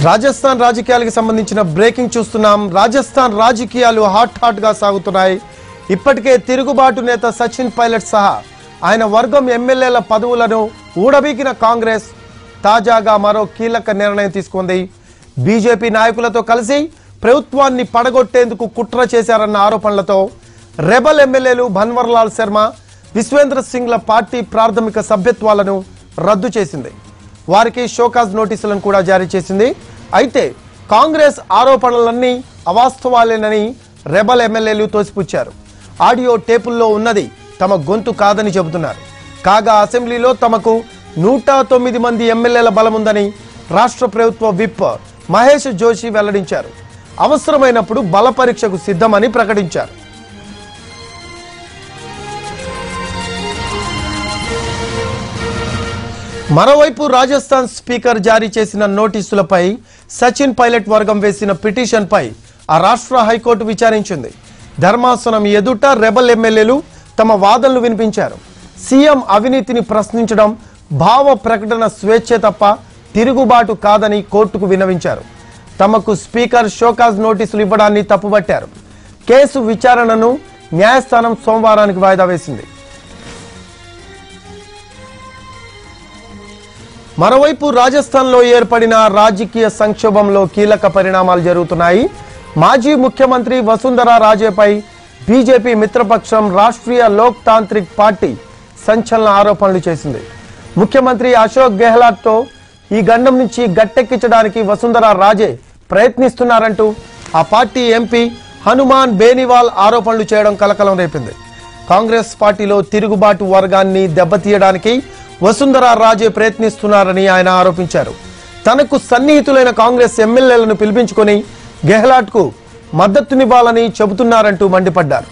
రాజస్థాన్ రాజకీయాలకు సంబంధించిన బ్రేకింగ్ చూస్తున్నాం రాజస్థాన్ రాజకీయాలు హాట్ హాట్ గా సాగుతున్నాయి ఇప్పటికే తిరుగుబాటు నేత సచిన్ పైలట్ సహా ఆయన వర్గం ఎమ్మెల్యేల పదవులను ఊడబీకిన కాంగ్రెస్ తాజాగా మరో కీలక నిర్ణయం తీసుకుంది బీజేపీ నాయకులతో కలిసి ప్రభుత్వాన్ని పడగొట్టేందుకు కుట్ర చేశారన్న ఆరోపణలతో రెబల్ ఎమ్మెల్యేలు భన్వర్లాల్ శర్మ విశ్వేంద్ర సింగ్ల పార్టీ ప్రాథమిక సభ్యత్వాలను రద్దు చేసింది వారికి షోకాజ్ నోటీసులను కూడా జారీ చేసింది అయితే కాంగ్రెస్ ఆరోపణలన్నీ అవాస్తవాలేనని రెబల్ ఎమ్మెల్యేలు తోసిపుచ్చారు ఆడియో టేపుల్లో ఉన్నది తమ గొంతు కాదని చెబుతున్నారు కాగా అసెంబ్లీలో తమకు నూట తొమ్మిది మంది ఎమ్మెల్యేల బలముందని రాష్ట్ర ప్రభుత్వ విప్ మహేష్ జోషి వెల్లడించారు అవసరమైనప్పుడు బల పరీక్షకు సిద్ధమని ప్రకటించారు మరోవైపు రాజస్థాన్ స్పీకర్ జారీ చేసిన నోటీసులపై సచిన్ పైలట్ వర్గం వేసిన పిటిషన్పై ఆ రాష్ట్ర హైకోర్టు విచారించింది ధర్మాసనం ఎదుట రెబల్ ఎమ్మెల్యేలు తమ వాదనలు వినిపించారు సీఎం అవినీతిని ప్రశ్నించడం భావ ప్రకటన స్వేచ్ఛ తప్ప తిరుగుబాటు కాదని కోర్టుకు విన్నవించారు తమకు స్పీకర్ షోకాజ్ నోటీసులు ఇవ్వడాన్ని తప్పుబట్టారు కేసు విచారణను న్యాయస్థానం సోమవారానికి వాయిదా వేసింది మరోవైపు రాజస్థాన్లో ఏర్పడిన రాజకీయ సంక్షోభంలో కీలక పరిణామాలు జరుగుతున్నాయి మాజీ ముఖ్యమంత్రి వసుంధరా రాజేపై బీజేపీ మిత్రపక్షం రాష్ట్రీయ లోక్ తాంత్రిక్ పార్టీ సంచలన ఆరోపణలు చేసింది ముఖ్యమంత్రి అశోక్ గెహ్లాట్తో ఈ గండం నుంచి గట్టెక్కించడానికి వసుంధరా రాజే ప్రయత్నిస్తున్నారంటూ ఆ పార్టీ ఎంపీ హనుమాన్ బేనివాల్ ఆరోపణలు చేయడం కలకలం రేపింది కాంగ్రెస్ పార్టీలో తిరుగుబాటు వర్గాన్ని దెబ్బతీయడానికి వసుంధరా రాజే ప్రయత్నిస్తున్నారని ఆయన ఆరోపించారు తనకు సన్నిహితులైన కాంగ్రెస్ ఎమ్మెల్యేలను పిలిపించుకొని గెహ్లాట్కు మద్దతునివ్వాలని చెబుతున్నారంటూ మండిపడ్డారు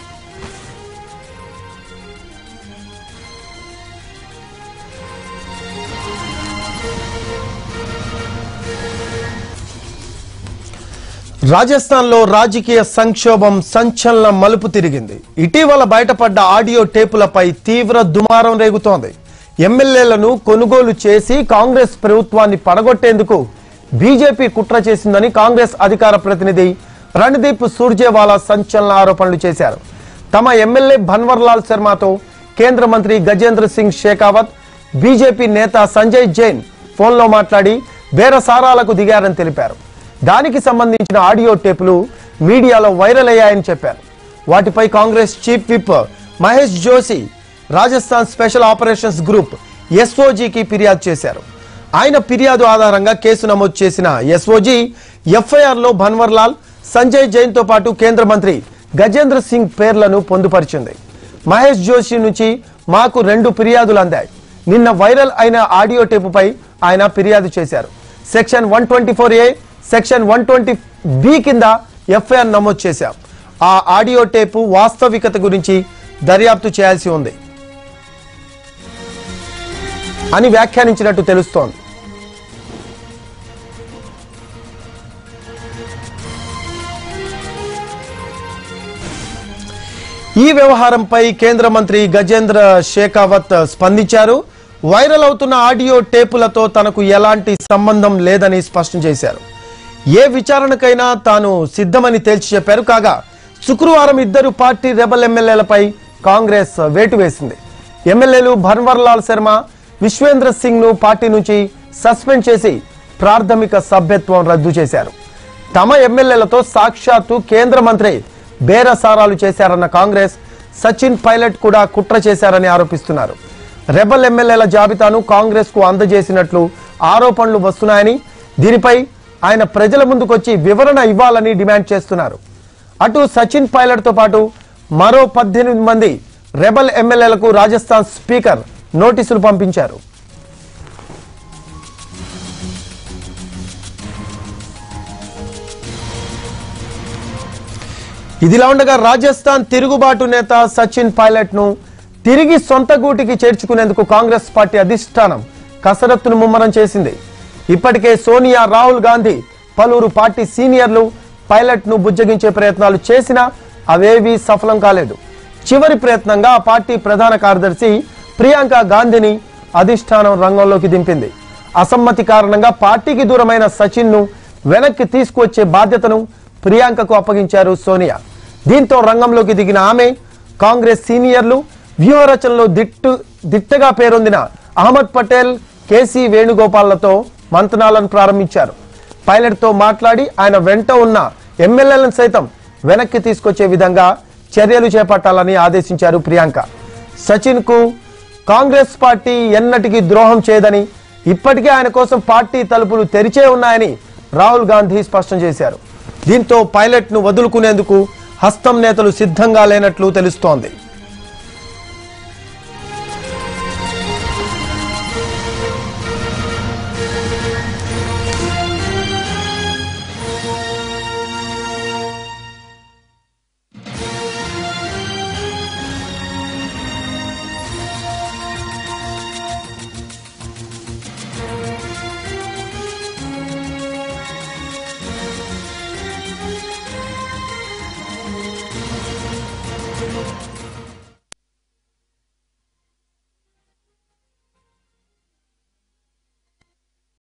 రాజస్థాన్లో రాజకీయ సంక్షోభం సంచలన మలుపు తిరిగింది ఇటీవల బయటపడ్డ ఆడియో టేపులపై తీవ్ర దుమారం రేగుతోంది ఎమ్మెల్యేలను కొనుగోలు చేసి కాంగ్రెస్ ప్రభుత్వాన్ని పడగొట్టేందుకు బీజేపీ కుట్ర చేసిందని కాంగ్రెస్ అధికార ప్రతినిధి రణదీప్ సూర్జేవాలా సంచలన ఆరోపణలు చేశారు తమ ఎమ్మెల్యే భన్వర్లాల్ శర్మతో కేంద్ర మంత్రి గజేంద్ర సింగ్ షేకావత్ బీజేపీ నేత సంజయ్ జైన్ ఫోన్లో మాట్లాడి బేరసారాలకు దిగారని తెలిపారు దానికి సంబంధించిన ఆడియో టేపులు మీడియాలో వైరల్ అయ్యాయని చెప్పారు వాటిపై Congress chief whip Mahesh Joshi Rajasthan special operations group ఎస్ఓజీకి ఫిర్యాదు చేశారు ఆయన ఫిర్యాదు ఆధారంగా కేసు నమోదు చేసిన ఎస్ఓజీ ఎఫ్ఐఆర్లో భన్వర్లాల్ సంజయ్ జైన్తో పాటు కేంద్ర మంత్రి గజేంద్ర సింగ్ పేర్లను పొందుపరిచింది మహేష్ జోషి నుంచి మాకు రెండు ఫిర్యాదులు అందాయి నిన్న వైరల్ అయిన ఆడియో టేపుపై ఆయన ఫిర్యాదు చేశారు section one twenty four A section one twenty B కింద ఎఫ్ఐఆర్ నమోదు చేశాం ఆ ఆడియో టేపు వాస్తవికత గురించి దర్యాప్తు చేయాల్సి ఉంది అని వ్యాఖ్యానించినట్టు తెలుస్తోంది ఈ వ్యవహారంపై కేంద్ర మంత్రి గజేంద్ర షేకావత్ స్పందించారు వైరల్ అవుతున్న ఆడియో టేపులతో తనకు ఎలాంటి సంబంధం లేదని స్పష్టం చేశారు ఏ విచారణకైనా తాను సిద్ధమని తేల్చి చెప్పారు కాగా శుక్రవారం ఇద్దరు పార్టీ రెబల్ ఎమ్మెల్యేలపై కాంగ్రెస్ వేటు వేసింది ఎమ్మెల్యేలు భన్వర్లాల్ శర్మ విశ్వేంద్ర సింగ్ ను పార్టీ నుంచి సస్పెండ్ చేసి ప్రాథమిక సభ్యత్వం రద్దు చేశారు తమ ఎమ్మెల్యేలతో సాక్షాత్తు కేంద్ర మంత్రి బేరసారాలు చేశారన్న కాంగ్రెస్ సచిన్ పైలట్ కూడా కుట్ర చేశారని ఆరోపిస్తున్నారు రెబల్ ఎమ్మెల్యేల జాబితాను కాంగ్రెస్ కు అందజేసినట్లు ఆరోపణలు వస్తున్నాయని దీనిపై ఆయన ప్రజల ముందుకొచ్చి వివరణ ఇవ్వాలని డిమాండ్ చేస్తున్నారు అటు సచిన్ పైలట్ తో పాటు మరో పద్దెనిమిది మంది రెబల్ ఎమ్మెల్యేలకు రాజస్థాన్ స్పీకర్ నోటీసులు పంపించారు ఇదిలా ఉండగా రాజస్థాన్ తిరుగుబాటు నేత సచిన్ పైలట్ ను తిరిగి సొంత గూటికి చేర్చుకునేందుకు కాంగ్రెస్ పార్టీ అధిష్టానం కసరత్తును ముమ్మరం చేసింది ఇప్పటికే సోనియా రాహుల్ గాంధీ పలువురు పార్టీ సీనియర్లు పైలట్ ను బుజ్జగించే ప్రయత్నాలు చేసినా అవేవీ సఫలం కాలేదు చివరి ప్రయత్నంగా ఆ పార్టీ ప్రధాన కార్యదర్శి ప్రియాంక గాంధీని అధిష్టానం రంగంలోకి దింపింది అసమ్మతి కారణంగా పార్టీకి దూరమైన సచిన్ ను వెనక్కి తీసుకువచ్చే బాధ్యతను ప్రియాంకకు అప్పగించారు సోనియా దీంతో రంగంలోకి దిగిన ఆమె కాంగ్రెస్ సీనియర్లు వ్యూహరచనలో దిట్టు దిట్టగా పేరొందిన అహ్మద్ పటేల్ కేసీ వేణుగోపాల్లతో మంతనాలను ప్రారంభించారు పైలట్ తో మాట్లాడి ఆయన వెంట ఉన్న ఎమ్మెల్యేలను సైతం వెనక్కి తీసుకొచ్చే విధంగా చర్యలు చేపట్టాలని ఆదేశించారు ప్రియాంక సచిన్ కు కాంగ్రెస్ పార్టీ ఎన్నటికీ ద్రోహం చేయదని ఇప్పటికే ఆయన కోసం పార్టీ తలుపులు తెరిచే ఉన్నాయని రాహుల్ గాంధీ స్పష్టం చేశారు దీంతో పైలట్ ను వదులుకునేందుకు హస్తం నేతలు సిద్ధంగా లేనట్లు తెలుస్తోంది